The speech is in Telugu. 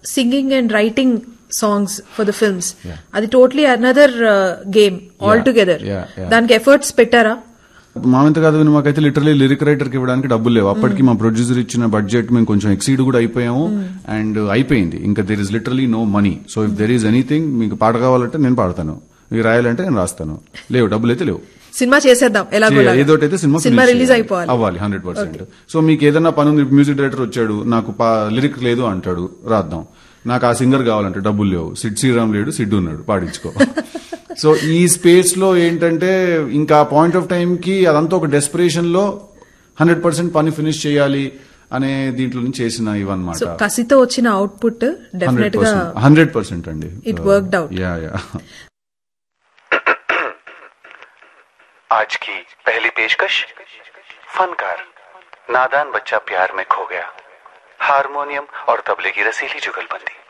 Singing and writing songs for the films అది totally another game all together yeah, yeah. దానికి ఎఫర్ట్స్ పెట్టారా మామంత కాదు విని మాకైతే లిటరలీ లిరిక్ రైటర్ కి ఇవ్వడానికి డబ్బులు లేవు అప్పటికి మా ప్రొడ్యూసర్ ఇచ్చిన బడ్జెట్ మేము కొంచెం ఎక్సీడ్ కూడా అయిపోయాము అండ్ అయిపోయింది ఇంకా there is literally no money so if there is anything మీకు పాట కావాలంటే నేను పాడతాను మీరు రాయాలంటే నేను రాస్తాను లేవు డబ్బులు అయితే లేవు సినిమా చేసేద్దాం ఎలాగో ఏదో అయితే సినిమా సినిమా finish రిలీజ్ చేయాలి. అయిపోవాలి అవ్వాలి హండ్రెడ్ పర్సెంట్ సో మీకు ఏదైనా పని ఉంది మ్యూజిక్ డైరెక్టర్ వచ్చాడు నాకు లిరిక్ లేదు అంటాడు రాద్దాం నాకు ఆ సింగర్ కావాలంటే డబ్బులు లేవు సిడ్ శ్రీరామ్ లేడు సిడ్డు ఉన్నాడు పాడించుకో సో ఈ స్పేస్ లో ఏంటంటే ఇంకా పాయింట్ ఆఫ్ టైం కి అదంతా ఒక డెస్పిరేషన్ లో హండ్రెడ్ పర్సెంట్ పని ఫినిష్ చేయాలి అనే దీంట్లో నుంచి చేసిన సో ఇవన్నమాట కసితో వచ్చిన అవుట్పుట్ హండ్రెడ్ డెఫినెట్ గా పర్సెంట్ హండ్రెడ్ పర్సెంట్ అండి It worked out. Yeah yeah आज की पहली पेशकश फनकार नादान बच्चा प्यार में खो गया हारमोनियम और तबले की रसीली जुगलबंदी